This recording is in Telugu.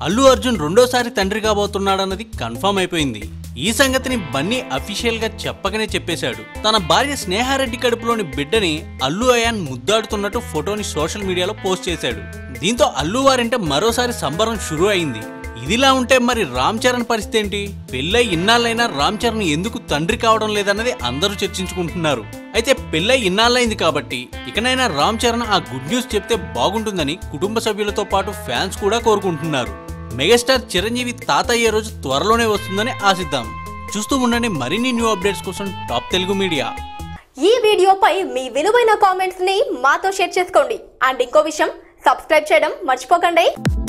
అల్లు అర్జున్ రెండోసారి తండ్రి కాబోతున్నాడన్నది కన్ఫర్మ్ అయిపోయింది ఈ సంగతిని బన్నీ అఫీషియల్ గా చెప్పకనే చెప్పేశాడు తన భార్య స్నేహారెడ్డి కడుపులోని బిడ్డని అల్లు అయాన్ ముద్దాడుతున్నట్టు ఫోటోని సోషల్ మీడియాలో పోస్ట్ చేశాడు దీంతో అల్లు వారింటే మరోసారి సంబరం షురూ అయింది ఇదిలా ఉంటే మరి రామ్ చరణ్ పరిస్థితి ఏంటి పెళ్ళై ఇన్నాళ్ళైనా రామ్ చరణ్ ఎందుకు తండ్రి కావడం లేదన్నది అందరూ చర్చించుకుంటున్నారు అయితే పెళ్ళై ఇన్నాళ్ళైంది కాబట్టి ఇకనైనా రామ్ చరణ్ ఆ గుడ్ న్యూస్ చెప్తే బాగుంటుందని కుటుంబ సభ్యులతో పాటు ఫ్యాన్స్ కూడా కోరుకుంటున్నారు మెగాస్టార్ చిరంజీవి తాత అయ్యే రోజు త్వరలోనే వస్తుందని ఆశిద్దాం చూస్తూ ఉండండి మరిన్ని న్యూ అప్డేట్స్ కోసం టాప్ తెలుగు మీడియా ఈ వీడియోపై మీ విలువైన కామెంట్స్ ని మాతో షేర్ చేసుకోండి అండ్ ఇంకో విషయం సబ్స్క్రైబ్ చేయడం మర్చిపోకండి